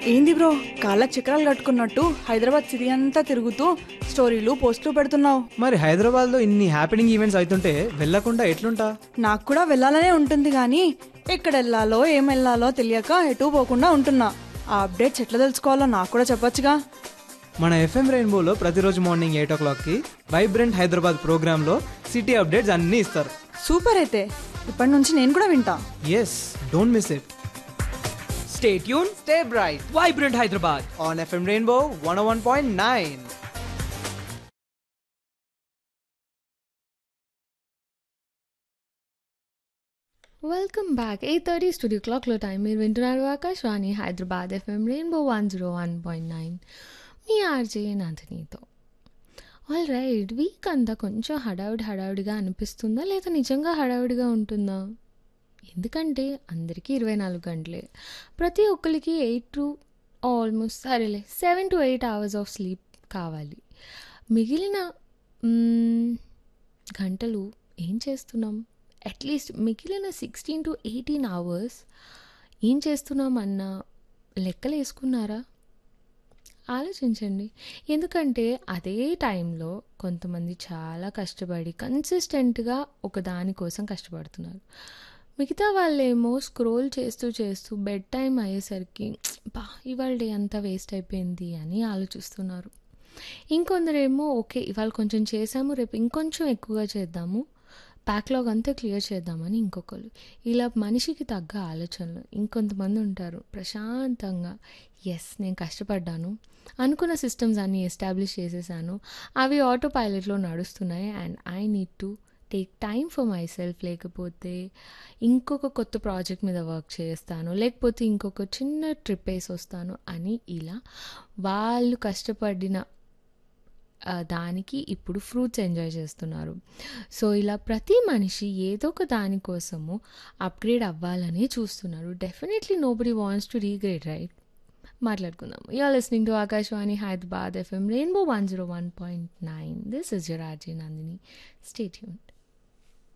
ఏంది బ్రో కాళ్ళకి చక్రాలు కట్టుకున్నట్టు హైదరాబాద్ సిటీ అంతా తిరుగుతూ స్టోరీలు పోస్టులు పెడుతున్నావు మరి హైదరాబాద్లో ఇన్ని హ్యాపెనింగ్ ఈవెంట్స్ అవుతుంటే వెళ్ళకుండా ఎట్లుంటా నాకు కూడా వెళ్ళాలనే ఉంటుంది కానీ ఎక్కడ వెళ్ళాలో ఏం వెళ్ళాలో తెలియక ఎటు పోకుండా ఉంటున్నా ఆ అప్డేట్స్ ఎట్లా తెలుసుకోవాలో నాకు కూడా చెప్పొచ్చుగా మన ఎఫ్ఎం రెయిన్బోలో ప్రతిరోజు మార్నింగ్ ఎయిట్ ఓ క్లాక్కి వైబ్రెంట్ హైదరాబాద్ ప్రోగ్రాంలో సిటీ అప్డేట్స్ అన్నీ ఇస్తారు సూపర్ అయితే ఇప్పటి నుంచి నేను కూడా వింటా yes don't miss it Stay tuned, stay bright Vibrant Hyderabad. On FM rainbow one one point nine welcome back eight thirty studio క్లాక్లో టైం మీరు వింటున్నారు Akashvani Hyderabad FM rainbow one zero one point nine మీ ఆర్జే నందినితో all right week అంతా కొంచెం హడావిడి హడావిడిగా అనిపిస్తుందా లేదా నిజంగా హడావిడిగా ఉంటుందా ఎందుకంటే అందరికీ ఇరవై నాలుగు గంటలే ప్రతి ఒక్కరికి ఎయిట్ టు ఆల్మోస్ట్ సరేలే seven to eight hours of sleep కావాలి మిగిలిన మ్మ్, గంటలు ఏం చేస్తున్నాం అట్లీస్ట్ మిగిలిన సిక్స్టీన్ టు ఎయిటీన్ అవర్స్ ఏం చేస్తున్నాం అన్న లెక్కలు వేసుకున్నారా ఆలోచించండి ఎందుకంటే అదే టైంలో కొంతమంది చాలా కష్టపడి కన్సిస్టెంట్గా ఒక దానికోసం కష్టపడుతున్నారు మిగతా వాళ్ళేమో స్క్రోల్ చేస్తూ చేస్తూ బెడ్ టైం అయ్యేసరికి బా ఇవాళ డే అంతా వేస్ట్ అయిపోయింది అని ఆలోచిస్తున్నారు ఇంకొందరేమో ఓకే ఇవాళ కొంచెం చేసాము రేపు ఇంకొంచెం ఎక్కువగా చేద్దాము బ్యాక్లాగ్ అంతా క్లియర్ చేద్దామని ఇంకొకరు ఇలా మనిషికి తగ్గ ఆలోచనలు ఇంకొంతమంది ఉంటారు ప్రశాంతంగా ఎస్ నేను కష్టపడ్డాను అనుకున్న సిస్టమ్స్ అన్నీ ఎస్టాబ్లిష్ చేసేసాను అవి ఆటో పైలట్లో నడుస్తున్నాయి and I need to take time for myself లేకపోతే ఇంకొక కొత్త ప్రాజెక్ట్ మీద వర్క్ చేస్తాను లేకపోతే ఇంకొక చిన్న ట్రిప్ వేసి వస్తాను అని ఇలా వాళ్ళు కష్టపడిన ఆ, దానికి ఇప్పుడు ఫ్రూట్స్ ఎంజాయ్ చేస్తున్నారు సో ఇలా ప్రతి మనిషి ఏదో ఒక దానికోసము అప్గ్రేడ్ అవ్వాలని చూస్తున్నారు definitely nobody wants to regrade right మాట్లాడుకుందాం you're listening to Akashvani Hyderabad FM rainbow one zero one point nine this is your RJ Nandini stay యూన్